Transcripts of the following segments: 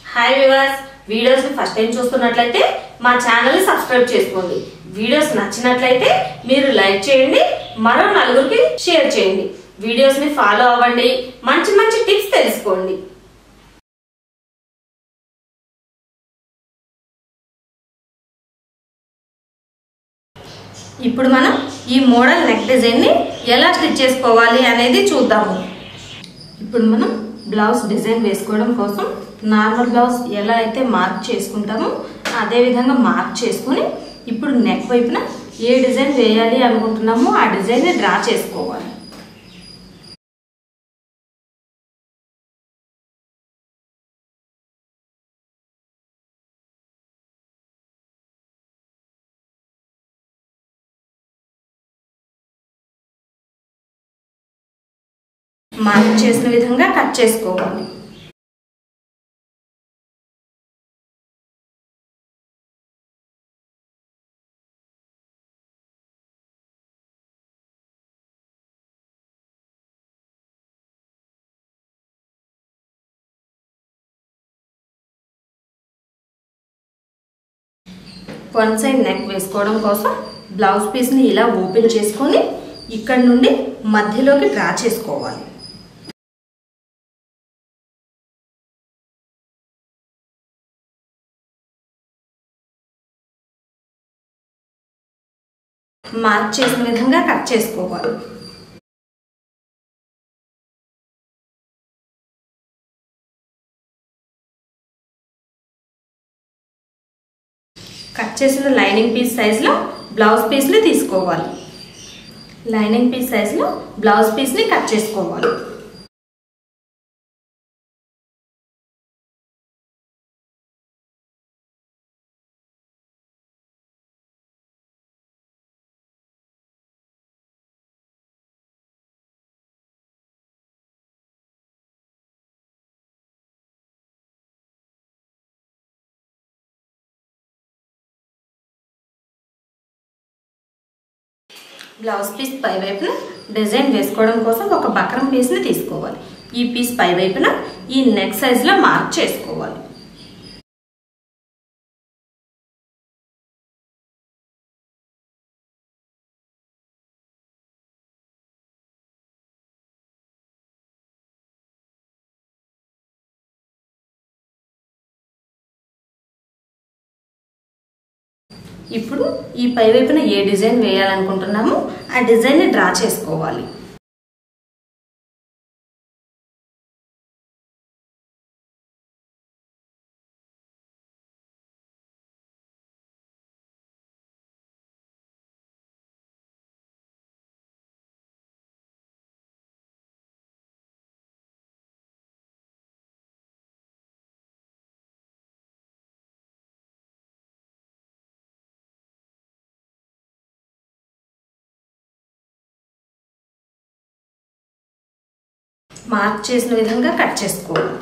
hi వివాస్ videos ని first time చూస్తున్నట్లయితే మా ఛానల్ ని సబ్స్క్రైబ్ చేసుకోండి వీడియోస్ నచ్చినట్లయితే మీరు లైక్ చేయండి మరో నలుగురికి షేర్ చేయండి వీడియోస్ ని ఫాలో అవ్వండి మంచి మంచి టిప్స్ తెలుసుకోండి ఇప్పుడు మనం ఈ మోడల్ నెక్ డిజైన్ ని ఎలా స్టిచ్ చేసుకోవాలి అనేది చూద్దాము ఇప్పుడు మనం బ్లౌజ్ డిజైన్ వేసుకోవడం కోసం నార్మల్ బ్లౌజ్ ఎలా అయితే మార్క్ చేసుకుంటామో అదే విధంగా మార్క్ చేసుకుని ఇప్పుడు నెక్ వైపున ఏ డిజైన్ వేయాలి అనుకుంటున్నామో ఆ డిజైన్ని డ్రా చేసుకోవాలి మార్క్ చేసిన విధంగా కట్ చేసుకోవాలి వన్ సైడ్ నెక్ వేసుకోవడం కోసం బ్లౌజ్ పీస్ని ఇలా ఓపెన్ చేసుకొని ఇక్కడ నుండి మధ్యలోకి డ్రా చేసుకోవాలి మార్క్ చేసిన విధంగా కట్ చేసుకోవాలి కట్ చేసిన లైనింగ్ పీస్ సైజులో బ్లౌజ్ పీస్ని తీసుకోవాలి లైనింగ్ పీస్ సైజులో బ్లౌజ్ పీస్ని కట్ చేసుకోవాలి బ్లౌజ్ పీస్ పై వైపున డిజైన్ వేసుకోవడం కోసం ఒక బక్రం పీస్ని తీసుకోవాలి ఈ పీస్ పై వైపున ఈ నెక్ సైజులో మార్క్ చేసుకోవాలి ఇప్పుడు ఈ పై వైపున ఏ డిజైన్ వేయాలనుకుంటున్నామో ఆ డిజైన్ని డ్రా చేసుకోవాలి మార్క్ చేసిన విధంగా కట్ చేసుకోవాలి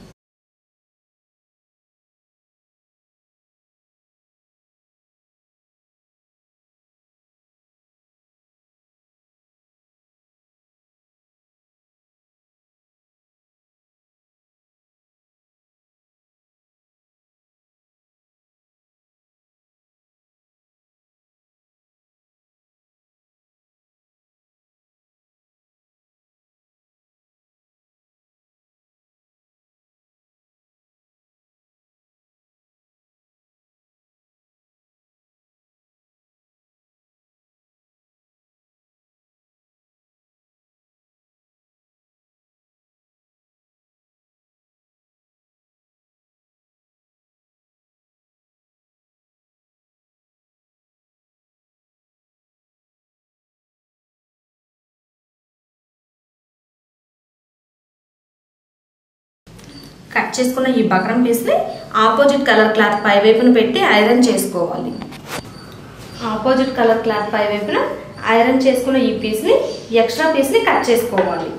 కట్ చేసుకున్న ఈ బకరం పీస్ని ఆపోజిట్ కలర్ క్లాత్ పై వైపున పెట్టి ఐరన్ చేసుకోవాలి ఆపోజిట్ కలర్ క్లాత్ పై వైపున ఐరన్ చేసుకున్న ఈ పీస్ని ఎక్స్ట్రా పీస్ని కట్ చేసుకోవాలి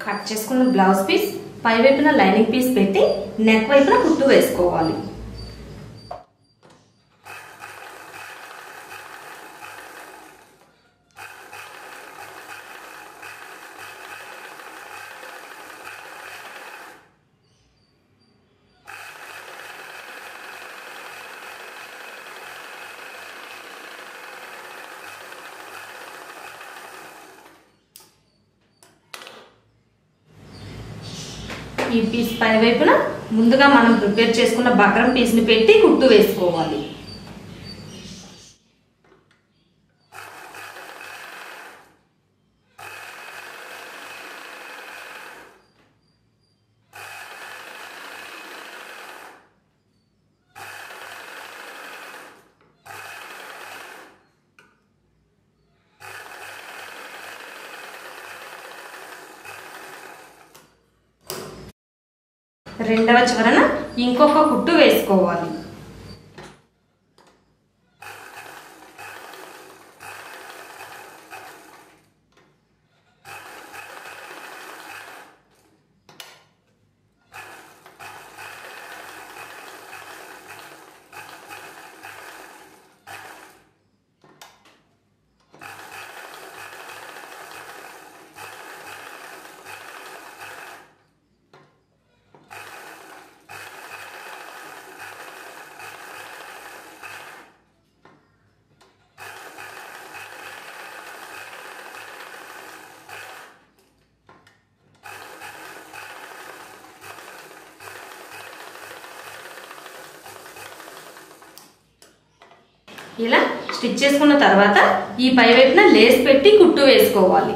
కట్ చేసుకున్న బ్లౌజ్ పీస్ పై వైపున లైనింగ్ పీస్ పెట్టి నెక్ వైపున కుట్టు వేసుకోవాలి ఈ పీస్ పై వైపున ముందుగా మనం ప్రిపేర్ చేసుకున్న బక్రం పీస్ని పెట్టి కుట్టు వేసుకోవాలి రెండవ చివరన ఇంకొక కుట్టు వేసుకోవాలి ఇలా స్టిచ్ చేసుకున్న తర్వాత ఈ పై వైపున లేస్ పెట్టి కుట్టు వేసుకోవాలి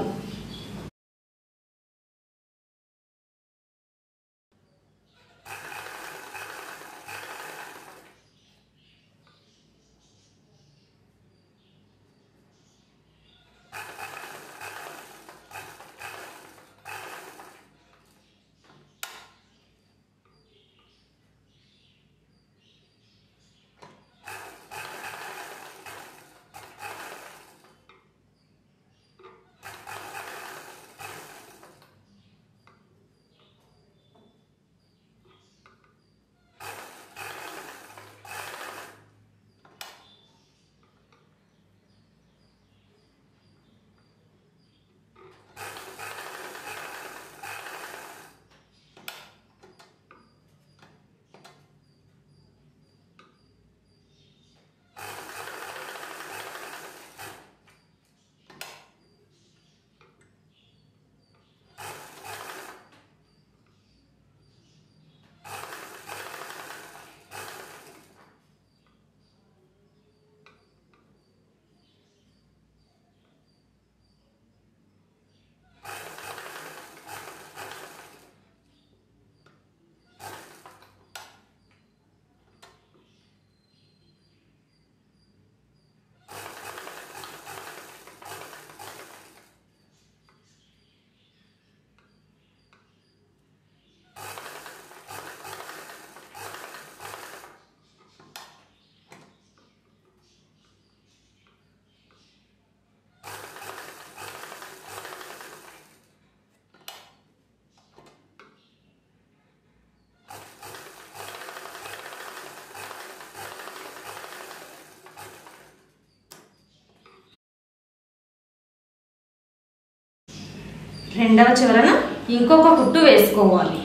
రెండవ చివరన ఇంకొక కుట్టు వేసుకోవాలి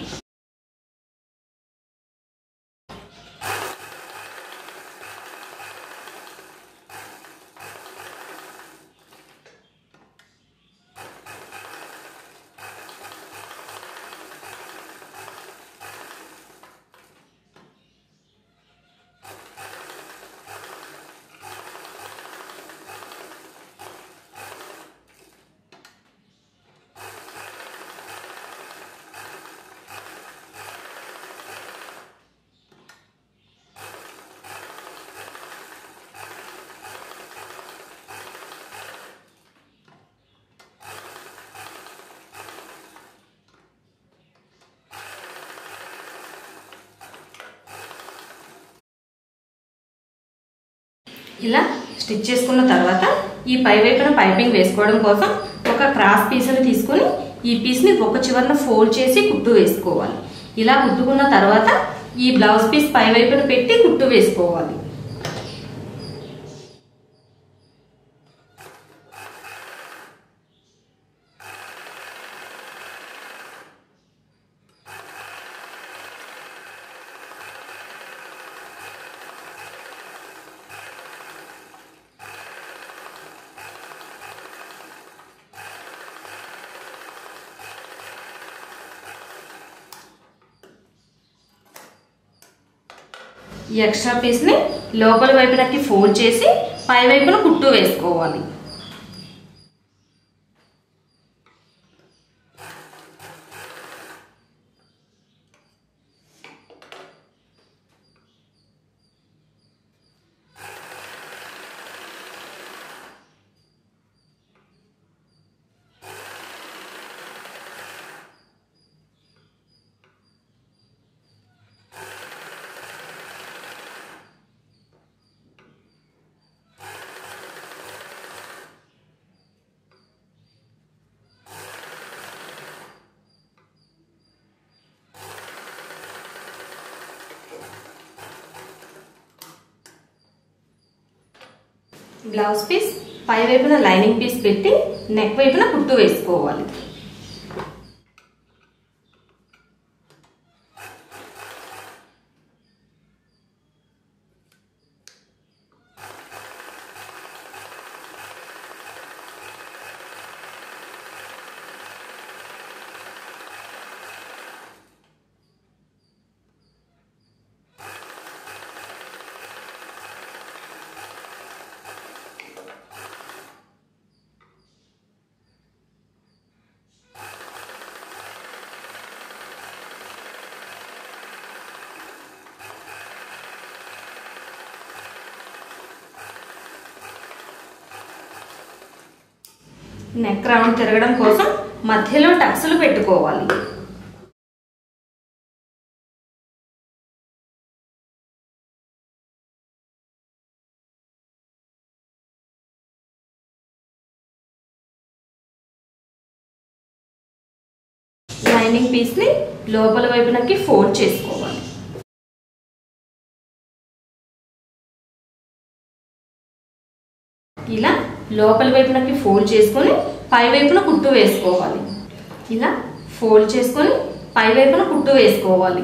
ఇలా స్టిచ్ చేసుకున్న తర్వాత ఈ పై వైపున పైపింగ్ వేసుకోవడం కోసం ఒక క్రాస్ పీసుని తీసుకుని ఈ పీస్ని ఒక చివరన ఫోల్డ్ చేసి కుట్టు వేసుకోవాలి ఇలా కుట్టుకున్న తర్వాత ఈ బ్లౌజ్ పీస్ పై వైపున పెట్టి కుట్టు వేసుకోవాలి ఈ ఎక్స్ట్రా పీస్ని లోపల వైపునకి ఫోల్డ్ చేసి పై వైపున కుట్టు వేసుకోవాలి బ్లౌజ్ పీస్ పై వైపున లైనింగ్ పీస్ పెట్టి నెక్ వైపున కుట్టు వేసుకోవాలి నెక్ రౌండ్ తిరగడం కోసం మధ్యలో టక్స్లు పెట్టుకోవాలి లైనింగ్ పీస్ ని లోపల వైపునకి ఫోల్డ్ చేసుకోవాలి ఇలా లోపల వైపునకి ఫోల్డ్ చేసుకొని పై వైపున కుట్టు వేసుకోవాలి ఇలా ఫోల్డ్ చేసుకొని పై వైపున కుట్టు వేసుకోవాలి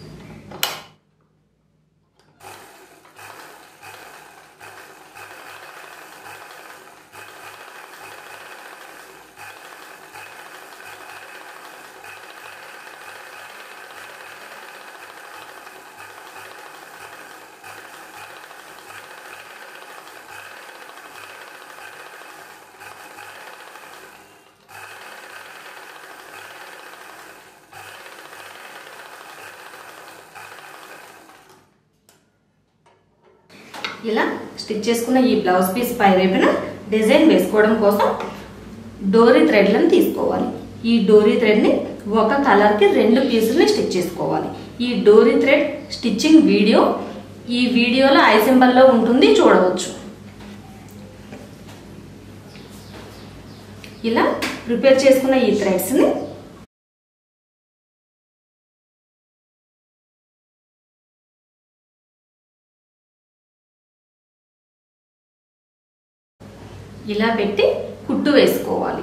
ఇలా స్టిచ్ చేసుకున్న ఈ బ్లౌజ్ పీస్ పై వైపున డిజైన్ వేసుకోవడం కోసం డోరీ థ్రెడ్లను తీసుకోవాలి ఈ డోరీ థ్రెడ్ని ఒక కలర్కి రెండు పీసుల్ని స్టిచ్ చేసుకోవాలి ఈ డోరీ థ్రెడ్ స్టిచ్చింగ్ వీడియో ఈ వీడియోలో ఐ సింబల్లో ఉంటుంది చూడవచ్చు ఇలా ప్రిపేర్ చేసుకున్న ఈ థ్రెడ్స్ని ఇలా పెట్టి కుట్టు వేసుకోవాలి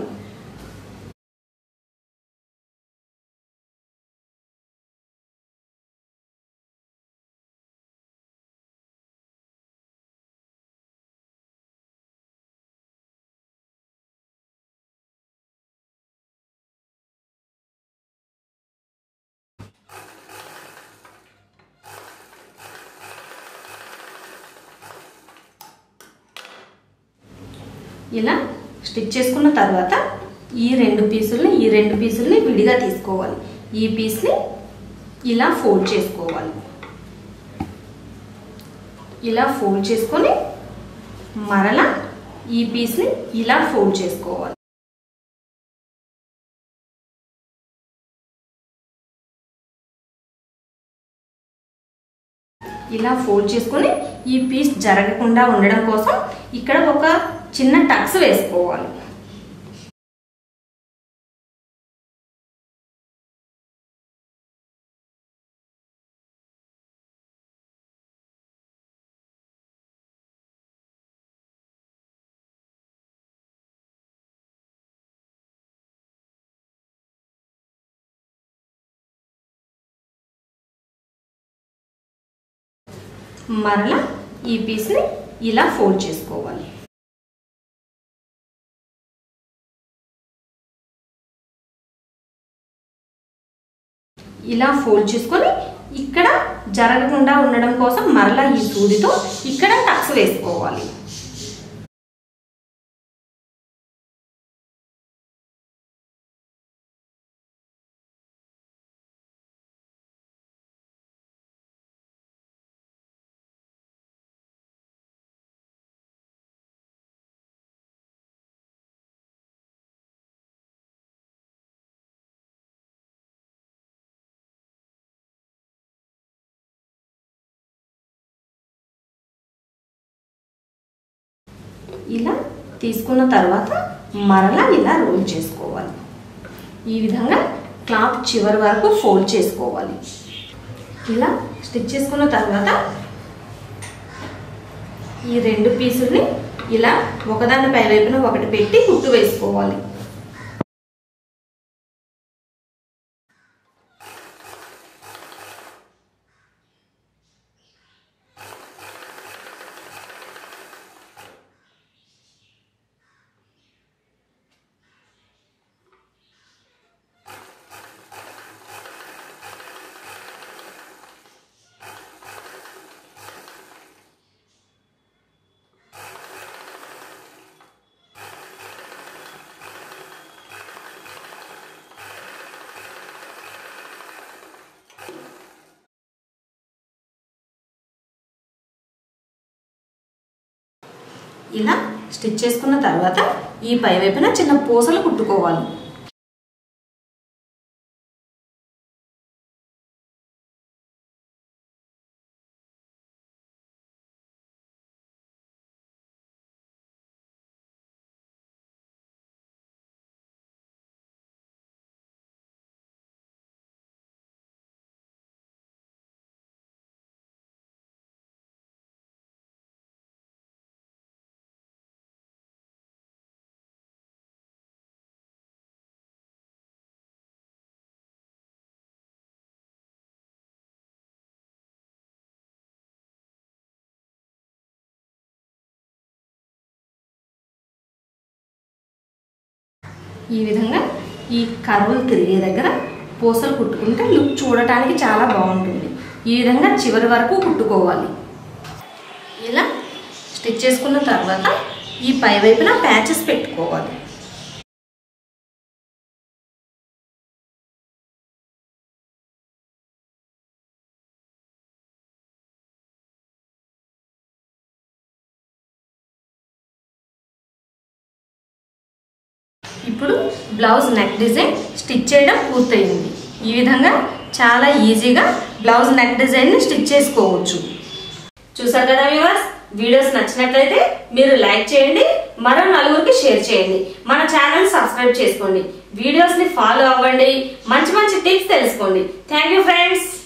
ఇలా స్టిచ్ చేసుకున్న తర్వాత ఈ రెండు పీసుల్ని ఈ రెండు పీసుల్ని విడిగా తీసుకోవాలి ఈ పీస్ని ఇలా ఫోల్డ్ చేసుకోవాలి ఇలా ఫోల్డ్ చేసుకొని మరలా ఈ పీస్ని ఇలా ఫోల్డ్ చేసుకోవాలి ఇలా ఫోల్డ్ చేసుకొని ఈ పీస్ జరగకుండా ఉండడం కోసం ఇక్కడ ఒక చిన్న టక్స్ వేసుకోవాలి మరలా ఈ పీస్ని ఇలా ఫోల్డ్ చేసుకోవాలి ఇలా ఫోల్డ్ చేసుకొని ఇక్కడ జరగకుండా ఉండడం కోసం మరలా ఈ సూదితో ఇక్కడ టక్స్ వేసుకోవాలి ఇలా తీసుకున్న తర్వాత మరలా ఇలా రోల్ చేసుకోవాలి ఈ విధంగా క్లాత్ చివరి వరకు ఫోల్డ్ చేసుకోవాలి ఇలా స్టిచ్ చేసుకున్న తర్వాత ఈ రెండు పీసుల్ని ఇలా ఒకదాని పై వైపున ఒకటి పెట్టి కుట్టు వేసుకోవాలి ఇలా స్టిచ్ చేసుకున్న తర్వాత ఈ పై వైపున చిన్న పూసలు కుట్టుకోవాలి ఈ విధంగా ఈ కర్వలు తిరిగే దగ్గర పూసలు కుట్టుకుంటే లుక్ చూడటానికి చాలా బాగుంటుంది ఈ విధంగా చివరి వరకు కుట్టుకోవాలి ఇలా స్టిచ్ చేసుకున్న తర్వాత ఈ పై వైపున ప్యాచెస్ పెట్టుకోవాలి ఇప్పుడు బ్లౌజ్ నెక్ డిజైన్ స్టిచ్ చేయడం పూర్తయింది ఈ విధంగా చాలా ఈజీగా బ్లౌజ్ నెక్ డిజైన్ని స్టిచ్ చేసుకోవచ్చు చూసారు కదా వ్యూవర్స్ వీడియోస్ నచ్చినట్లయితే మీరు లైక్ చేయండి మరో నలుగురికి షేర్ చేయండి మన ఛానల్ సబ్స్క్రైబ్ చేసుకోండి వీడియోస్ ని ఫాలో అవ్వండి మంచి మంచి టిప్స్ తెలుసుకోండి థ్యాంక్ యూ ఫ్రెండ్స్